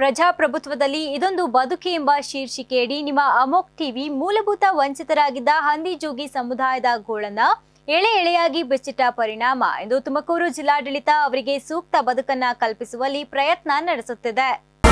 ಪ್ರಜಾಪ್ರಭುತ್ವದಲ್ಲಿ ಇದೊಂದು ಬದುಕೆ ಎಂಬ ಶೀರ್ಷಿಕೆಯಡಿ ನಿಮ್ಮ ಅಮೋಕ್ ಟಿವಿ ಮೂಲಭೂತ ವಂಚಿತರಾಗಿದ್ದ ಹಂದಿ ಜೋಗಿ ಸಮುದಾಯದ ಗೋಳನ್ನ ಎಳೆ ಎಳೆಯಾಗಿ ಬಿಚ್ಚಿಟ್ಟ ಪರಿಣಾಮ ಇಂದು ತುಮಕೂರು ಜಿಲ್ಲಾಡಳಿತ ಅವರಿಗೆ ಸೂಕ್ತ ಬದುಕನ್ನ ಕಲ್ಪಿಸುವಲ್ಲಿ ಪ್ರಯತ್ನ ನಡೆಸುತ್ತಿದೆ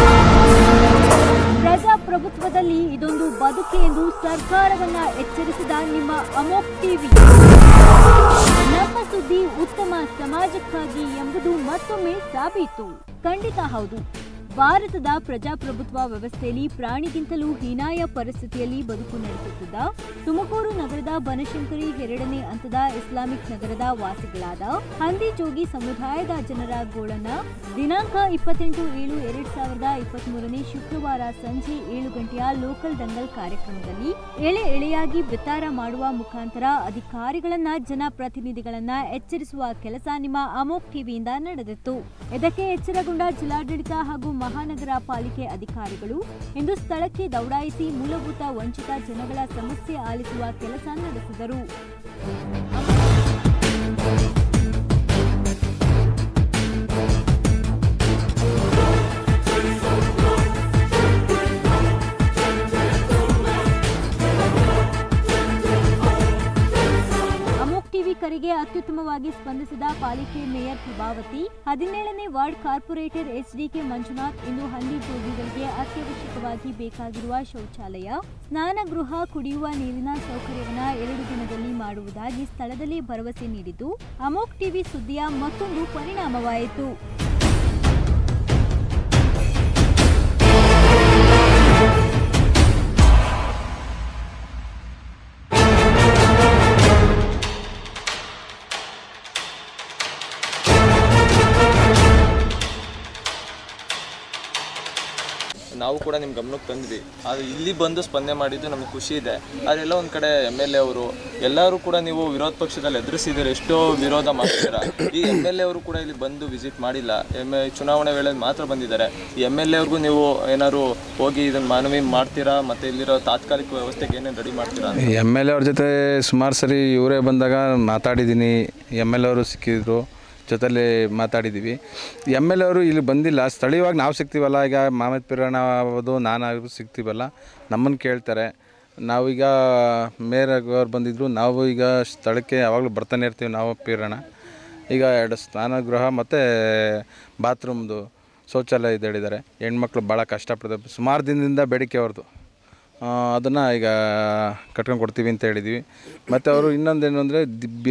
ಪ್ರಜಾಪ್ರಭುತ್ವದಲ್ಲಿ ಇದೊಂದು ಬದುಕೆ ಎಂದು ಸರ್ಕಾರವನ್ನ ಎಚ್ಚರಿಸಿದ ನಿಮ್ಮ ಅಮೋಕ್ ಟಿವಿ ನಮ್ಮ ಸುದ್ದಿ ಉತ್ತಮ ಸಮಾಜಕ್ಕಾಗಿ ಎಂಬುದು ಮತ್ತೊಮ್ಮೆ ಸಾಬೀತು ಖಂಡಿತ ಹೌದು ಭಾರತದ ಪ್ರಜಾಪ್ರಭುತ್ವ ವ್ಯವಸ್ಥೆಯಲ್ಲಿ ಪ್ರಾಣಿಗಿಂತಲೂ ಹೀನಾಯ ಪರಿಸ್ಥಿತಿಯಲ್ಲಿ ಬದುಕು ನಡೆಸುತ್ತಿದ್ದ ತುಮಕೂರು ನಗರದ ಬನಶಂಕರಿ ಎರಡನೇ ಹಂತದ ಇಸ್ಲಾಮಿಕ್ ನಗರದ ವಾಸಿಗಳಾದ ಹಂದಿ ಜೋಗಿ ಸಮುದಾಯದ ಜನರ ಗೋಳನ್ನ ದಿನಾಂಕ ಇಪ್ಪತ್ತೆಂಟು ಏಳು ಎರಡ್ ಸಾವಿರದ ಇಪ್ಪತ್ಮೂರನೇ ಶುಕ್ರವಾರ ಸಂಜೆ ಏಳು ಗಂಟೆಯ ಲೋಕಲ್ ದಂಗಲ್ ಕಾರ್ಯಕ್ರಮದಲ್ಲಿ ಎಳೆ ಎಳೆಯಾಗಿ ಬಿತ್ತಾರ ಮಾಡುವ ಮುಖಾಂತರ ಅಧಿಕಾರಿಗಳನ್ನ ಜನಪ್ರತಿನಿಧಿಗಳನ್ನ ಎಚ್ಚರಿಸುವ ಕೆಲಸ ನಿಮ್ಮ ಅಮೋಕ್ ಟಿವಿಯಿಂದ ನಡೆದಿತ್ತು ಇದಕ್ಕೆ ಎಚ್ಚರಗೊಂಡ ಜಿಲ್ಲಾಡಳಿತ ಹಾಗೂ ಮಹಾನಗರ ಪಾಲಿಕೆ ಅಧಿಕಾರಿಗಳು ಇಂದು ಸ್ಥಳಕ್ಕೆ ದೌಡಾಯಿಸಿ ಮೂಲಭೂತ ವಂಚಿತ ಜನಗಳ ಸಮಸ್ಯೆ ಆಲಿಸುವ ಕೆಲಸ ನಡೆಸಿದರು ಅಮೋಕ್ ಟಿವಿ ಕರೆಗೆ ಅತ್ಯುತ್ತಮವಾಗಿ ಸ್ಪಂದಿಸಿದ ಪಾಲಿಕೆ ಮೇಯರ್ ಪ್ರಭಾವತಿ ಹದಿನೇಳನೇ ವಾರ್ಡ್ ಕಾರ್ಪೊರೇಟರ್ ಎಚ್ಡಿಕೆ ಮಂಜುನಾಥ್ ಇಂದು ಹಂದಿ ಜೋಗಿಗಳಿಗೆ ಅತ್ಯವಶ್ಯಕವಾಗಿ ಬೇಕಾಗಿರುವ ಶೌಚಾಲಯ ಸ್ನಾನಗೃಹ ಕುಡಿಯುವ ನೀರಿನ ಸೌಕರ್ಯವನ್ನ ಎರಡು ದಿನದಲ್ಲಿ ಮಾಡುವುದಾಗಿ ಸ್ಥಳದಲ್ಲಿ ಭರವಸೆ ನೀಡಿದ್ದು ಅಮೋಕ್ ಟಿವಿ ಸುದ್ದಿಯ ಮತ್ತೊಂದು ಪರಿಣಾಮವಾಯಿತು ನಾವು ಕೂಡ ನಿಮ್ಮ ಗಮನಕ್ಕೆ ತಂದ್ವಿ ಆದರೆ ಇಲ್ಲಿ ಬಂದು ಸ್ಪಂದನೆ ಮಾಡಿದ್ದು ನಮಗೆ ಖುಷಿ ಇದೆ ಅದೆಲ್ಲ ಒಂದು ಕಡೆ ಎಮ್ ಎಲ್ ಎ ಅವರು ಎಲ್ಲರೂ ಕೂಡ ನೀವು ವಿರೋಧ ಪಕ್ಷದಲ್ಲಿ ಎದುರಿಸಿದ್ದೀರ ಎಷ್ಟೋ ವಿರೋಧ ಮಾಡ್ತೀರಾ ಈ ಎಮ್ ಎಲ್ ಎ ಅವರು ಕೂಡ ಇಲ್ಲಿ ಬಂದು ವಿಸಿಟ್ ಮಾಡಿಲ್ಲ ಎಮ್ ಎ ಚುನಾವಣೆ ವೇಳೆ ಮಾತ್ರ ಬಂದಿದ್ದಾರೆ ಈ ಎಮ್ ಎಲ್ ಎ ಅವ್ರಿಗೂ ನೀವು ಏನಾದ್ರು ಹೋಗಿ ಇದನ್ನು ಮನವಿ ಮಾಡ್ತೀರಾ ಮತ್ತು ಇಲ್ಲಿರೋ ತಾತ್ಕಾಲಿಕ ವ್ಯವಸ್ಥೆಗೆ ಏನೇನು ರೆಡಿ ಮಾಡ್ತೀರಾ ಅಂತ ಎಮ್ ಎಲ್ ಎ ಅವ್ರ ಜೊತೆ ಸುಮಾರು ಸರಿ ಇವರೇ ಬಂದಾಗ ಮಾತಾಡಿದ್ದೀನಿ ಎಮ್ ಎಲ್ ಎ ಅವರು ಸಿಕ್ಕಿದ್ರು ಜೊತೆಲಿ ಮಾತಾಡಿದ್ದೀವಿ ಎಮ್ ಎಲ್ ಎ ಅವರು ಇಲ್ಲಿ ಬಂದಿಲ್ಲ ಸ್ಥಳೀಯವಾಗಿ ನಾವು ಸಿಗ್ತೀವಲ್ಲ ಈಗ ಮಾಮದ್ ಪಿರಣ ಆಗೋದು ನಾನು ಸಿಗ್ತೀವಲ್ಲ ನಮ್ಮನ್ನು ಕೇಳ್ತಾರೆ ನಾವೀಗ ಮೇಯರ್ ಅವ್ರು ಬಂದಿದ್ದರು ನಾವು ಈಗ ಸ್ಥಳಕ್ಕೆ ಯಾವಾಗಲೂ ಬರ್ತಾನೆ ಇರ್ತೀವಿ ನಾವು ಪಿರಣ ಈಗ ಎರಡು ಸ್ನಾನಗೃಹ ಮತ್ತು ಬಾತ್ರೂಮ್ದು ಶೌಚಾಲಯ ಇದು ಹೇಳಿದ್ದಾರೆ ಹೆಣ್ಮಕ್ಳು ಭಾಳ ಕಷ್ಟಪಡ್ತಾರೆ ಸುಮಾರು ದಿನದಿಂದ ಬೇಡಿಕೆ ಅವ್ರದ್ದು ಅದನ್ನು ಈಗ ಕಟ್ಕೊಂಡು ಕೊಡ್ತೀವಿ ಅಂತ ಹೇಳಿದ್ವಿ ಮತ್ತು ಅವರು ಇನ್ನೊಂದೇನು ಅಂದರೆ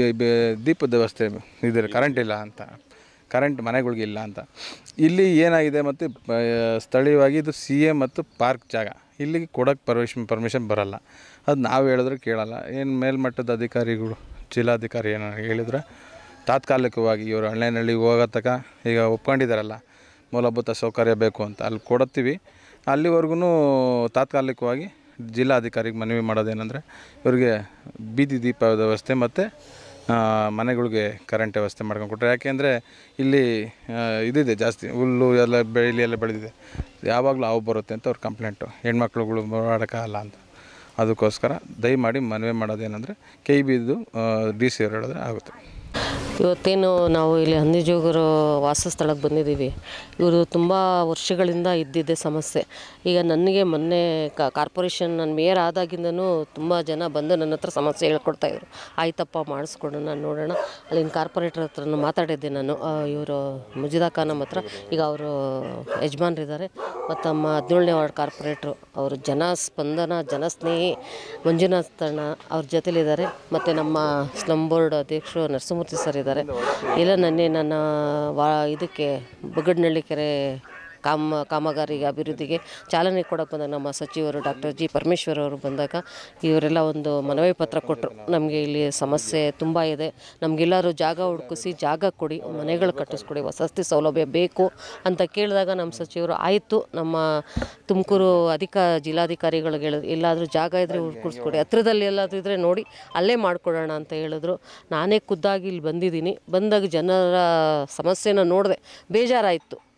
ದೀಪದ ವ್ಯವಸ್ಥೆ ಇದೆ ಕರೆಂಟ್ ಇಲ್ಲ ಅಂತ ಕರೆಂಟ್ ಮನೆಗಳಿಗೆ ಇಲ್ಲ ಅಂತ ಇಲ್ಲಿ ಏನಾಗಿದೆ ಮತ್ತು ಪ- ಸ್ಥಳೀಯವಾಗಿ ಇದು ಸಿ ಎ ಮತ್ತು ಪಾರ್ಕ್ ಜಾಗ ಇಲ್ಲಿಗೆ ಕೊಡೋಕ್ಕೆ ಪರ್ಮಿಷನ್ ಪರ್ಮಿಷನ್ ಬರಲ್ಲ ಅದು ನಾವು ಹೇಳಿದ್ರೆ ಕೇಳಲ್ಲ ಏನು ಮೇಲ್ಮಟ್ಟದ ಅಧಿಕಾರಿಗಳು ಜಿಲ್ಲಾಧಿಕಾರಿ ಏನೋ ಹೇಳಿದ್ರೆ ತಾತ್ಕಾಲಿಕವಾಗಿ ಇವರು ಹಳ್ಳಿನಳ್ಳಿಗೆ ಹೋಗೋ ತನಕ ಈಗ ಒಪ್ಕೊಂಡಿದ್ದಾರಲ್ಲ ಮೂಲಭೂತ ಸೌಕರ್ಯ ಬೇಕು ಅಂತ ಅಲ್ಲಿ ಕೊಡುತ್ತೀವಿ ಅಲ್ಲಿವರೆಗೂ ತಾತ್ಕಾಲಿಕವಾಗಿ ಜಿಲ್ಲಾಧಿಕಾರಿಗೆ ಮನವಿ ಮಾಡೋದೇನೆಂದರೆ ಇವರಿಗೆ ಬೀದಿ ದೀಪ ವ್ಯವಸ್ಥೆ ಮತ್ತು ಮನೆಗಳಿಗೆ ಕರೆಂಟ್ ವ್ಯವಸ್ಥೆ ಮಾಡ್ಕೊಂಡು ಕೊಟ್ಟರೆ ಯಾಕೆಂದರೆ ಇಲ್ಲಿ ಆ, ಇದಿದೆ ಜಾಸ್ತಿ ಹುಲ್ಲು ಎಲ್ಲ ಬೆಳಿ ಎಲ್ಲ ಬೆಳೆದಿದೆ ಯಾವಾಗಲೂ ಹಾವು ಬರುತ್ತೆ ಅಂತ ಅವ್ರ ಕಂಪ್ಲೇಂಟು ಹೆಣ್ಮಕ್ಳುಗಳು ಓಡಾಡೋಕ್ಕಾಗಲ್ಲ ಅಂತ ಅದಕ್ಕೋಸ್ಕರ ದಯಮಾಡಿ ಮನವಿ ಮಾಡೋದೇನೆಂದರೆ ಕೆ ಇ ಬಿದು ಡಿ ಸಿ ಅವ್ರು ಹೇಳಿದ್ರೆ ಆಗುತ್ತೆ ಇವತ್ತೇನು ನಾವು ಇಲ್ಲಿ ಹಂದಿಜೋಗರು ವಾಸಸ್ಥಳಕ್ಕೆ ಬಂದಿದ್ದೀವಿ ಇವರು ತುಂಬ ವರ್ಷಗಳಿಂದ ಇದ್ದಿದ್ದೆ ಸಮಸ್ಯೆ ಈಗ ನನಗೆ ಮೊನ್ನೆ ಕಾರ್ಪೊರೇಷನ್ ನಾನು ಮೇಯರ್ ಆದಾಗಿಂದನೂ ತುಂಬ ಜನ ಬಂದು ನನ್ನ ಹತ್ರ ಸಮಸ್ಯೆ ಹೇಳ್ಕೊಡ್ತಾಯಿದ್ರು ಆಯ್ತಪ್ಪ ಮಾಡಿಸ್ಕೊಡು ನಾನು ನೋಡೋಣ ಅಲ್ಲಿನ ಕಾರ್ಪೊರೇಟರ್ ಹತ್ರನೂ ಮಾತಾಡಿದ್ದೆ ನಾನು ಇವರು ಮುಜಿದಾ ಖಾನ್ ನಮ್ಮ ಹತ್ರ ಈಗ ಅವರು ಯಜಮಾನ್ರಿದ್ದಾರೆ ಮತ್ತು ನಮ್ಮ ಹದಿನೇಳನೇ ವಾರ್ಡ್ ಕಾರ್ಪೊರೇಟ್ರು ಅವರು ಜನ ಸ್ಪಂದನ ಜನಸ್ನೇಹಿ ಮಂಜುನಾಥ್ ಅಣ್ಣ ಅವ್ರ ಜೊತೆಲಿದ್ದಾರೆ ಮತ್ತು ನಮ್ಮ ಸ್ಲಮ್ ಬೋರ್ಡ್ ಅಧ್ಯಕ್ಷರು ನರಸಿಂಹಮೂರ್ತಿ ಸರ್ ಇದ್ದಾರೆ ಇಲ್ಲ ನನ್ನೆ ನನ್ನ ವಾ ಇದಕ್ಕೆ ಬಗಡ್ನಳ್ಳಿ ಕೆರೆ ಕಾಮ ಕಾಮಗಾರಿಗೆ ಅಭಿವೃದ್ಧಿಗೆ ಚಾಲನೆ ಕೊಡೋಕೆ ಬಂದಾಗ ನಮ್ಮ ಸಚಿವರು ಡಾಕ್ಟರ್ ಜಿ ಪರಮೇಶ್ವರ್ ಅವರು ಬಂದಾಗ ಇವರೆಲ್ಲ ಒಂದು ಮನವಿ ಪತ್ರ ಕೊಟ್ಟರು ನಮಗೆ ಇಲ್ಲಿ ಸಮಸ್ಯೆ ತುಂಬ ಇದೆ ನಮಗೆಲ್ಲರೂ ಜಾಗ ಹುಡುಕಿಸಿ ಜಾಗ ಕೊಡಿ ಮನೆಗಳು ಕಟ್ಟಿಸ್ಕೊಡಿ ವಸತಿ ಸೌಲಭ್ಯ ಬೇಕು ಅಂತ ಕೇಳಿದಾಗ ನಮ್ಮ ಸಚಿವರು ಆಯಿತು ನಮ್ಮ ತುಮಕೂರು ಅಧಿಕ ಜಿಲ್ಲಾಧಿಕಾರಿಗಳಿಗೆ ಹೇಳಿದ್ರು ಎಲ್ಲಾದರೂ ಜಾಗ ಇದ್ದರೆ ಹುಡ್ಕಿಸ್ಕೊಡಿ ಹತ್ರದಲ್ಲಿ ಎಲ್ಲಾದರೂ ಇದ್ದರೆ ನೋಡಿ ಅಲ್ಲೇ ಮಾಡಿಕೊಡೋಣ ಅಂತ ಹೇಳಿದ್ರು ನಾನೇ ಖುದ್ದಾಗಿ ಇಲ್ಲಿ ಬಂದಿದ್ದೀನಿ ಬಂದಾಗ ಜನರ ಸಮಸ್ಯೆನ ನೋಡಿದೆ ಬೇಜಾರಾಯಿತು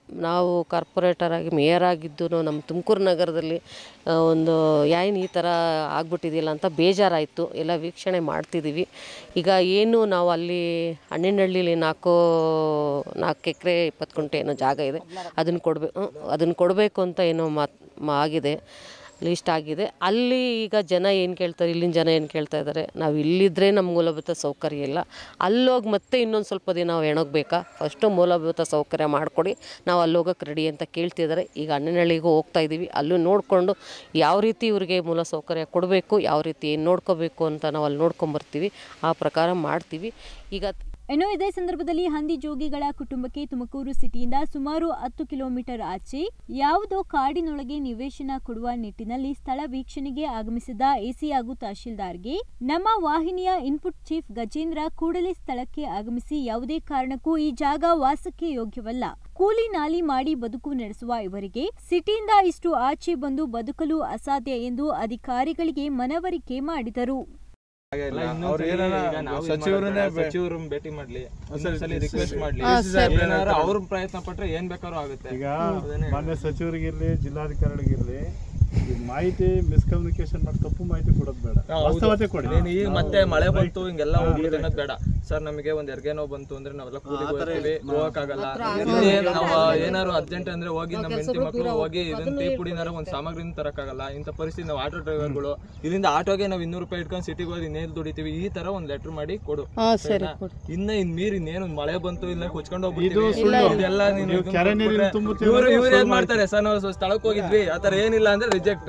ನಾವು ಕಾರ್ಪೊರೇಟರಾಗಿ ಮೇಯರ್ ಆಗಿದ್ದು ನಮ್ಮ ತುಮಕೂರು ನಗರದಲ್ಲಿ ಆ, ಒಂದು ಯಾಯಿನ್ ಈ ಥರ ಆಗ್ಬಿಟ್ಟಿದೆಯಲ್ಲ ಅಂತ ಬೇಜಾರಾಯಿತು ಎಲ್ಲ ವೀಕ್ಷಣೆ ಮಾಡ್ತಿದ್ದೀವಿ ಈಗ ಏನು ನಾವು ಅಲ್ಲಿ ಹಣ್ಣಿನಹಳ್ಳಿಲಿ ನಾಲ್ಕು ನಾಲ್ಕು ಎಕರೆ ಇಪ್ಪತ್ತು ಗುಂಟೆ ಏನೋ ಜಾಗ ಇದೆ ಅದನ್ನು ಕೊಡಬೇಕು ಅದನ್ನು ಕೊಡಬೇಕು ಅಂತ ಏನೋ ಮಾತು ಆಗಿದೆ ಲಿಸ್ಟ್ ಆಗಿದೆ ಅಲ್ಲಿ ಈಗ ಜನ ಏನು ಕೇಳ್ತಾರೆ ಇಲ್ಲಿನ ಜನ ಏನು ಕೇಳ್ತಾ ಇದ್ದಾರೆ ನಾವು ಇಲ್ಲಿದ್ದರೆ ನಮ್ಮ ಮೂಲಭೂತ ಸೌಕರ್ಯ ಇಲ್ಲ ಅಲ್ಲೋಗಿ ಮತ್ತೆ ಇನ್ನೊಂದು ಸ್ವಲ್ಪ ದಿನ ನಾವು ಎಣೋಗ್ಬೇಕಾ ಫಸ್ಟು ಮೂಲಭೂತ ಸೌಕರ್ಯ ಮಾಡಿಕೊಡಿ ನಾವು ಅಲ್ಲಿ ಹೋಗೋಕೆ ರೆಡಿ ಅಂತ ಕೇಳ್ತಿದ್ದಾರೆ ಈಗ ಅಣ್ಣನಹಳ್ಳಿಗೂ ಹೋಗ್ತಾ ಇದ್ದೀವಿ ಅಲ್ಲೂ ನೋಡಿಕೊಂಡು ಯಾವ ರೀತಿ ಇವ್ರಿಗೆ ಮೂಲ ಸೌಕರ್ಯ ಕೊಡಬೇಕು ಯಾವ ರೀತಿ ಏನು ನೋಡ್ಕೋಬೇಕು ಅಂತ ನಾವು ಅಲ್ಲಿ ನೋಡ್ಕೊಂಬರ್ತೀವಿ ಆ ಪ್ರಕಾರ ಮಾಡ್ತೀವಿ ಈಗ ಇನ್ನು ಇದೇ ಸಂದರ್ಭದಲ್ಲಿ ಹಂದಿ ಜೋಗಿಗಳ ಕುಟುಂಬಕ್ಕೆ ತುಮಕೂರು ಸಿಟಿಯಿಂದ ಸುಮಾರು ಹತ್ತು ಕಿಲೋಮೀಟರ್ ಆಚೆ ಯಾವುದೋ ಕಾಡಿನೊಳಗೆ ನಿವೇಶನ ಕೊಡುವ ನಿಟ್ಟಿನಲ್ಲಿ ಸ್ಥಳ ವೀಕ್ಷಣೆಗೆ ಆಗಮಿಸಿದ ಎಸಿ ಹಾಗೂ ತಹಶೀಲ್ದಾರ್ಗೆ ನಮ್ಮ ವಾಹಿನಿಯ ಇನ್ಪುಟ್ ಚೀಫ್ ಗಜೇಂದ್ರ ಕೂಡಲೇ ಸ್ಥಳಕ್ಕೆ ಆಗಮಿಸಿ ಯಾವುದೇ ಕಾರಣಕ್ಕೂ ಈ ಜಾಗ ವಾಸಕ್ಕೆ ಯೋಗ್ಯವಲ್ಲ ಕೂಲಿ ನಾಲಿ ಮಾಡಿ ಬದುಕು ನಡೆಸುವ ಇವರಿಗೆ ಸಿಟಿಯಿಂದ ಇಷ್ಟು ಆಚೆ ಬಂದು ಬದುಕಲು ಅಸಾಧ್ಯ ಎಂದು ಅಧಿಕಾರಿಗಳಿಗೆ ಮನವರಿಕೆ ಮಾಡಿದರು ಅವ್ರು ಏನಾರ ಸಚಿವರನ್ನೇ ಬೆ- ಸಚಿವರು ಭೇಟಿ ಮಾಡ್ಲಿ ಒಂದ್ಸಲಿ ರಿಕ್ವೆಸ್ಟ್ ಮಾಡ್ಲಿ ಏನಾರ ಅವ್ರ ಪ್ರಯತ್ನ ಪಟ್ರೆ ಏನ್ ಬೇಕಾದ್ರೂ ಆಗುತ್ತೆ ಈಗ ಮಾನ್ಯ ಸಚಿವರಿಗಿರ್ಲಿ ಜಿಲ್ಲಾಧಿಕಾರಿಗಳಿಗಿರ್ಲಿ ಈ ಮಾಹಿತಿ ಮಿಸ್ಕಮ್ಯುನಿಕೇಶನ್ ಮಾಡಿ ತಪ್ಪು ಮಾಹಿತಿ ಕೊಡೋದು ಬೇಡ ವಾಸ್ತವತೆ ಕೊಡಿ ನೀನ್ ಈಗ ಮತ್ತೆ ಮಳೆ ಬಂತು ಹಿಂಗೆಲ್ಲ ಹೋಗ್ಲಿಕ್ಕೆ ಅನ್ನೋದು ಬೇಡ ಸರ್ ನಮಗೆ ಒಂದ್ ಎರ್ಗೆ ನೋವು ಬಂತು ಅಂದ್ರೆ ನಾವೆಲ್ಲ ಕೂಲಿಗೆ ಹೋಗ್ತೀವಿ ಹೋಗಕ್ಕಾಗಲ್ಲ ಇನ್ನೇನ್ ನಾವು ಏನಾರು ಅರ್ಜೆಂಟ್ ಅಂದ್ರೆ ಹೋಗಿ ನಮ್ಮ ಹೆಂಡತಿ ಮಕ್ಕಳು ಹೋಗಿ ಇದನ್ನ ಟೀ ಪುಡಿನಾರ ಒಂದ್ ಸಾಮಗ್ರಿನ ತರಕ್ಕಾಗಲ್ಲ ಇಂಥ ಪರಿಸ್ಥಿತಿ ನಾವು ಆಟೋ ಡ್ರೈವರ್ಗಳು ಇಲ್ಲಿಂದ ಆಟೋಗೆ ನಾವು ಇನ್ನೂರು ರೂಪಾಯಿ ಇಟ್ಕೊಂಡು ಸಿಟಿಗೆ ಹೋಗಿ ಇನ್ನೇನು ದುಡಿತೀವಿ ಈ ತರ ಒಂದ್ ಲೆಟರ್ ಮಾಡಿ ಕೊಡು ಸರಿನಾ? ಇನ್ನ ಇನ್ ಮೀರ್ ಇನ್ನೇನು ಒಂದ್ ಮಳೆ ಬಂತು ಇಲ್ಲ ಕೊಚ್ಕೊಂಡು ಹೋಗ್ಬಿಡ್ತೀವಿ ಇದೆಲ್ಲ ನೀನು ಇದನ್ನ ಕೆರೆ ನೀರಿನ ಕೊಟ್ಬಿಟ್ರೆ ತುಂಬುತ್ತೀವಿ ಇವ್ರು ಇವ್ರು ಏನ್ ಮಾಡ್ತಾರೆ ಸರ್ ನಾವು ಸ್ಥಳಕ್ಕೆ ಹೋಗಿದ್ವಿ ಆತರ ಏನಿಲ್ಲ ಅಂದ್ರೆ ರಿಜೆಕ್ಟ್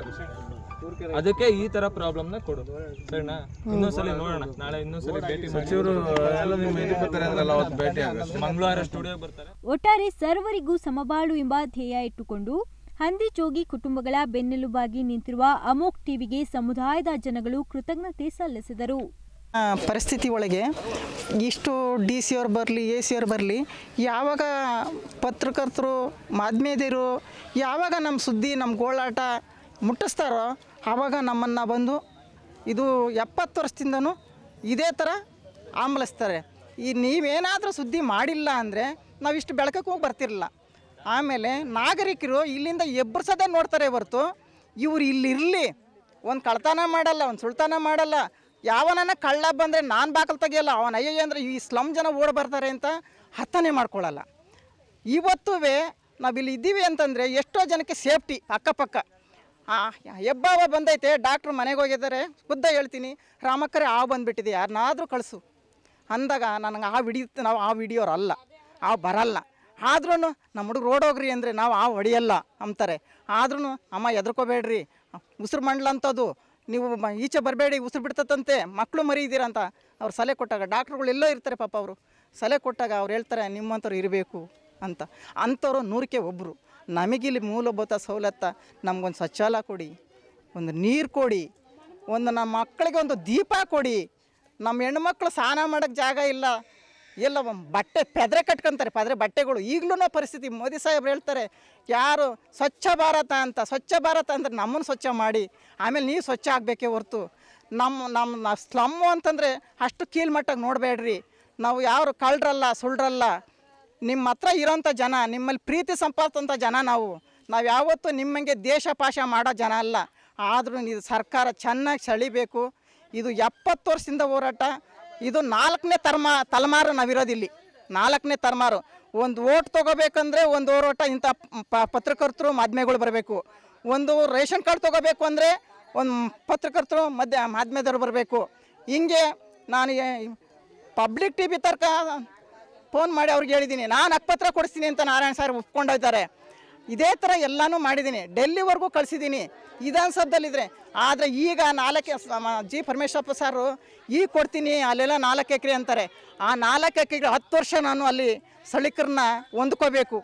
ಅದಕ್ಕೆ ಈ ತರ ಪ್ರಾಬ್ಲಮ್ ನ ಕೊಡು ಸರಿನಾ ಇನ್ನೊಂದ್ಸಲಿ ನೋಡೋಣ ನಾಳೆ ಇನ್ನೊಂದ್ಸಲಿ ಭೇಟಿ ಸಚಿವರು ಎಲ್ಲ ನಿಮ್ಮ ಇದಕ್ಕೆ ಬರ್ತಾರೆ ಅಂದ್ರಲ್ಲ ಅವತ್ತು ಭೇಟಿ ಆಗುತ್ತೆ ಮಂಗಳವಾರ ಸ್ಟುಡಿಯೋ ಬರ್ತಾರೆ ಒಟ್ಟಾರೆ ಸರ್ವರಿಗೂ ಸಮಬಾಳು ಎಂಬ ಧ್ಯೇಯ ಇಟ್ಟುಕೊಂಡು ಹಂದಿ ಜೋಗಿ ಕುಟುಂಬಗಳ ಬೆನ್ನೆಲುಬಾಗಿ ನಿಂತಿರುವ ಅಮೋಕ್ ಟಿವಿಗೆ ಸಮುದಾಯದ ಜನಗಳು ಕೃತಜ್ಞತೆ ಸಲ್ಲಿಸಿದರು ಆ, ಪರಿಸ್ಥಿತಿ ಒಳಗೆ ಇಷ್ಟು ಡಿ ಸಿ ಅವ್ರು ಬರಲಿ ಎ ಸಿ ಅವ್ರು ಬರಲಿ ಯಾವಾಗ ಪತ್ರಕರ್ತರು ಮಾಧ್ಯಮೇದಿರು ಯಾವಾಗ ನಮ್ಮ ಸುದ್ದಿ ನಮ್ಮ ಗೋಳಾಟ ಮುಟ್ಟಿಸ್ತಾರೋ ಆವಾಗ ನಮ್ಮನ್ನು ಬಂದು ಇದು ಎಪ್ಪತ್ತು ವರ್ಷದಿಂದನೂ ಇದೇ ಥರ ಆಂಬಲಿಸ್ತಾರೆ ಈ ನೀವೇನಾದರೂ ಸುದ್ದಿ ಮಾಡಿಲ್ಲ ಅಂದರೆ ನಾವು ಇಷ್ಟು ಬೆಳಕಕ್ಕೆ ಹೋಗಿ ಬರ್ತಿರಲಿಲ್ಲ ಆಮೇಲೆ ನಾಗರಿಕರು ಇಲ್ಲಿಂದ ಎಬ್ಬರಿಸೋದೇ ನೋಡ್ತಾರೆ ಹೊರ್ತು ಇವ್ರು ಇಲ್ಲಿರಲಿ ಒಂದು ಕಳ್ತನ ಮಾಡಲ್ಲ ಒಂದು ಸುಳ್ತನ ಮಾಡಲ್ಲ ಯಾವನನ್ನ ಕಳ್ಳ ಬಂದರೆ ನಾನು ಬಾಕಲ್ ತೆಗಿಯಲ್ಲ ಅವನ ಅಯ್ಯಯ್ಯ ಅಂದರೆ ಈ ಸ್ಲಮ್ ಜನ ಓಡ್ ಬರ್ತಾರೆ ಅಂತ ಹತ್ತನೆ ಮಾಡ್ಕೊಳ್ಳಲ್ಲ ಇವತ್ತೂ ನಾವಿಲ್ಲಿ ಇದ್ದೀವಿ ಅಂತಂದರೆ ಎಷ್ಟೋ ಜನಕ್ಕೆ ಸೇಫ್ಟಿ ಅಕ್ಕಪಕ್ಕ ಆ, ಹೆಬ್ಬಾವ ಬಂದೈತೆ ಡಾಕ್ಟ್ರು ಮನೆಗೆ ಹೋಗಿದ್ದಾರೆ ಖುದ್ದ ಹೇಳ್ತೀನಿ ರಾಮಕ್ಕರೆ ಆ ಬಂದುಬಿಟ್ಟಿದೆ ಯಾರನ್ನಾದರೂ ಕಳಿಸು ಅಂದಾಗ ನನಗೆ ಆ ವಿಡಿಯೋ ನಾವು ಆ ವಿಡಿಯೋರು ಅಲ್ಲ ಆ ಬರಲ್ಲ ಆದ್ರೂ ನಮ್ಮ ಹುಡುಗ ರೋಡ್ ಹೋಗ್ರಿ ಅಂದರೆ ನಾವು ಆ ಹೊಡಿಯಲ್ಲ ಅಂತಾರೆ ಆದ್ರೂ ಅಮ್ಮ ಎದ್ರಕೋಬೇಡ್ರಿ ಉಸಿರು ಮಂಡ್ಲ ಅಂತದು ನೀವು ಮ- ಈಚೆ ಬರಬೇಡಿ ಉಸಿರು ಬಿಡ್ತದಂತೆ ಮಕ್ಕಳು ಮರಿ ಇದ್ದೀರಾ ಅಂತ ಅವ್ರು ಸಲಹೆ ಕೊಟ್ಟಾಗ ಡಾಕ್ಟ್ರುಗಳು ಎಲ್ಲೋ ಇರ್ತಾರೆ ಪಾಪ ಅವರು ಸಲಹೆ ಕೊಟ್ಟಾಗ ಅವ್ರು ಹೇಳ್ತಾರೆ ನಿಮ್ಮಂಥವ್ರು ಇರಬೇಕು ಅಂತ ಅಂಥವ್ರು ನೂರಕ್ಕೆ ಒಬ್ಬರು ನಮಗಿಲ್ಲಿ ಮೂಲಭೂತ ಸವಲತ್ತ ನಮಗೊಂದು ಶೌಚಾಲಯ ಕೊಡಿ ಒಂದು ನೀರು ಕೊಡಿ ಒಂದು ನಮ್ಮ ಮಕ್ಕಳಿಗೆ ಒಂದು ದೀಪ ಕೊಡಿ ನಮ್ಮ ಹೆಣ್ಮಕ್ಳು ಸ್ನಾನ ಮಾಡೋಕ್ಕೆ ಜಾಗ ಇಲ್ಲ ಎಲ್ಲ ಒಂದ್ ಬಟ್ಟೆ ಪೆದ್ರೆ ಕಟ್ಕೊಂತಾರೆ ಪೆದ್ರೆ ಬಟ್ಟೆಗಳು ಈಗಲೂ ಪರಿಸ್ಥಿತಿ ಮೋದಿ ಸಾಹೇಬ್ರು ಹೇಳ್ತಾರೆ ಯಾರು ಸ್ವಚ್ಛ ಭಾರತ ಅಂತ ಸ್ವಚ್ಛ ಭಾರತ ಅಂದರೆ ನಮ್ಮನ್ನು ಸ್ವಚ್ಛ ಮಾಡಿ ಆಮೇಲೆ ನೀವು ಸ್ವಚ್ಛ ಆಗಬೇಕೇ ಹೊರ್ತು ನಮ್ಮ ನಮ್ಮ ನಾವು ಸ್ಲಮ್ಮು ಅಂತಂದರೆ ಅಷ್ಟು ಕೀಳ್ಮಟ್ಟಾಗಿ ನೋಡಬೇಡ್ರಿ ನಾವು ಯಾರು ಕಳ್ಳರಲ್ಲ ಸುಳ್ರಲ್ಲ ನಿಮ್ಮ ಹತ್ರ ಇರೋಂಥ ಜನ ನಿಮ್ಮಲ್ಲಿ ಪ್ರೀತಿ ಸಂಪಾದಂಥ ಜನ ನಾವು ನಾವು ಯಾವತ್ತೂ ನಿಮ್ಮಂಗೆ ದೇಶ ಪಾಶ ಮಾಡೋ ಜನ ಅಲ್ಲ ಆದರೂ ಇದು ಸರ್ಕಾರ ಚೆನ್ನಾಗಿ ಸೆಳಿಬೇಕು ಇದು ಎಪ್ಪತ್ತು ವರ್ಷದಿಂದ ಹೋರಾಟ ಇದು ನಾಲ್ಕನೇ ತರ್ಮ ತಲೆಮಾರು ನಾವಿರೋದಿಲ್ಲಿ ನಾಲ್ಕನೇ ತಲೆಮಾರು ಒಂದು ಓಟ್ ತೊಗೋಬೇಕಂದ್ರೆ ಒಂದು ಹೋರಾಟ ಇಂಥ ಪ- ಪತ್ರಕರ್ತರು ಮಾಧ್ಯಮಗಳು ಬರಬೇಕು ಒಂದು ರೇಷನ್ ಕಾರ್ಡ್ ತೊಗೋಬೇಕು ಅಂದರೆ ಒಂದು ಪತ್ರಕರ್ತರು ಮಧ್ಯ ಮಾಧ್ಯಮದವ್ರು ಬರಬೇಕು ಹಿಂಗೆ ನಾನು ಪಬ್ಲಿಕ್ ಟಿ ವಿ ತರ್ಕ ಫೋನ್ ಮಾಡಿ ಅವ್ರಿಗೆ ಹೇಳಿದ್ದೀನಿ ನಾನು ಹಕ್ಕಪತ್ರ ಕೊಡಿಸ್ತೀನಿ ಅಂತ ನಾರಾಯಣ ಸರ್ ಒಪ್ಕೊಂಡಿದ್ದಾರೆ ಇದೇ ಥರ ಎಲ್ಲನೂ ಮಾಡಿದ್ದೀನಿ ಡೆಲ್ಲಿವರೆಗೂ ಕಳಿಸಿದ್ದೀನಿ ವಿಧಾನಸಭದಲ್ಲಿದ್ದರೆ ಆದರೆ ಈಗ ನಾಲ್ಕು ಜಿ ಪರಮೇಶ್ವರಪ್ಪ ಸಾರು ಈಗ ಕೊಡ್ತೀನಿ ಅಲ್ಲೆಲ್ಲ ನಾಲ್ಕು ಎಕರೆ ಅಂತಾರೆ ಆ ನಾಲ್ಕು ಎಕರೆ ಹತ್ತು ವರ್ಷ ನಾನು ಅಲ್ಲಿ ಸ್ಥಳೀಕರನ್ನ ಹೊಂದ್ಕೋಬೇಕು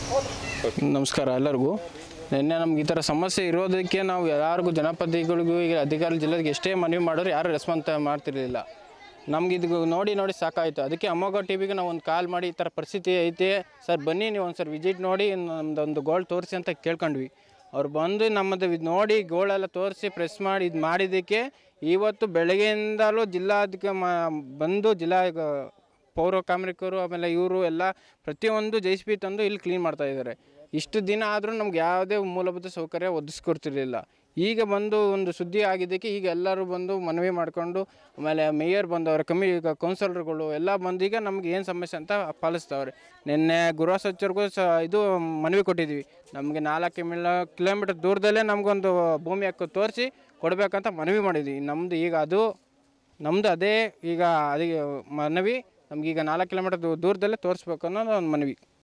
ನಮಸ್ಕಾರ ಎಲ್ಲರಿಗೂ ನಿನ್ನೆ ನಮ್ಗೆ ಈ ಥರ ಸಮಸ್ಯೆ ಇರೋದಕ್ಕೆ ನಾವು ಯಾರಿಗೂ ಜನಪ್ರತಿನಿಧಿಗಳಿಗೂ ಈಗ ಅಧಿಕಾರಿ ಜಿಲ್ಲೆಗೆ ಎಷ್ಟೇ ಮನವಿ ಮಾಡಿದ್ರು ಯಾರು ರೆಸ್ಪಾನ್ಸ್ ಮಾಡ್ತಿರಲಿಲ್ಲ ನಮ್ಗೆ ಇದು ನೋಡಿ ನೋಡಿ ಸಾಕಾಯಿತು ಅದಕ್ಕೆ ಅಮ್ಮಗ ಟಿ ವಿಗೆ ನಾವು ಒಂದು ಕಾಲ್ ಮಾಡಿ ಈ ಥರ ಪರಿಸ್ಥಿತಿ ಐತೆ ಸರ್ ಬನ್ನಿ ನೀವು ಒಂದು ಸರ್ ವಿಸಿಟ್ ನೋಡಿ ನಮ್ದೊಂದು ಗೋಲ್ಡ್ ತೋರಿಸಿ ಅಂತ ಕೇಳ್ಕೊಂಡ್ವಿ ಅವ್ರು ಬಂದು ನಮ್ಮದು ಇದ್ ನೋಡಿ ಗೋಳೆಲ್ಲ ತೋರಿಸಿ ಪ್ರೆಸ್ ಮಾಡಿ ಇದು ಮಾಡಿದ್ದಕ್ಕೆ ಇವತ್ತು ಬೆಳಗ್ಗೆಯಿಂದಲೂ ಜಿಲ್ಲಾಧಿಕ ಮ ಬಂದು ಜಿಲ್ಲಾ ಪೌರ ಕಾರ್ಮಿಕರು ಆಮೇಲೆ ಇವರು ಎಲ್ಲ ಪ್ರತಿಯೊಂದು ಜೆ ಸಿ ಬಿ ತಂದು ಇಲ್ಲಿ ಕ್ಲೀನ್ ಮಾಡ್ತಾ ಇದ್ದಾರೆ ಇಷ್ಟು ದಿನ ಆದರೂ ನಮ್ಗೆ ಯಾವುದೇ ಮೂಲಭೂತ ಸೌಕರ್ಯ ಒದಗಿಸ್ಕೊಡ್ತಿರ್ಲಿಲ್ಲ ಈಗ ಬಂದು ಒಂದು ಸುದ್ದಿ ಆಗಿದ್ದಕ್ಕೆ ಈಗ ಎಲ್ಲರೂ ಬಂದು ಮನವಿ ಮಾಡಿಕೊಂಡು ಆಮೇಲೆ ಮೇಯರ್ ಬಂದವರು ಕಮ್ಮಿ ಈಗ ಕೌನ್ಸಿಲರ್ಗಳು ಎಲ್ಲ ಬಂದು ಈಗ ನಮ್ಗೆ ಏನು ಸಮಸ್ಯೆ ಅಂತ ಪಾಲಿಸ್ತವ್ರೆ ನಿನ್ನೆ ಗೃಹ ಸಚಿವರಿಗೂ ಸ ಇದು ಮನವಿ ಕೊಟ್ಟಿದ್ವಿ ನಮಗೆ ನಾಲ್ಕು ಮಿಲ ಕಿಲೋಮೀಟರ್ ದೂರದಲ್ಲೇ ನಮಗೊಂದು ಭೂಮಿ ಹಕ್ಕು ತೋರಿಸಿ ಕೊಡಬೇಕಂತ ಮನವಿ ಮಾಡಿದ್ವಿ ನಮ್ಮದು ಈಗ ಅದು ನಮ್ಮದು ಅದೇ ಈಗ ಅದೇ ಮನವಿ ನಮಗೀಗ ನಾಲ್ಕು ಕಿಲೋಮೀಟರ್ ದೂರದಲ್ಲೇ ತೋರಿಸ್ಬೇಕು ಅನ್ನೋದು ಒಂದು ಮನವಿ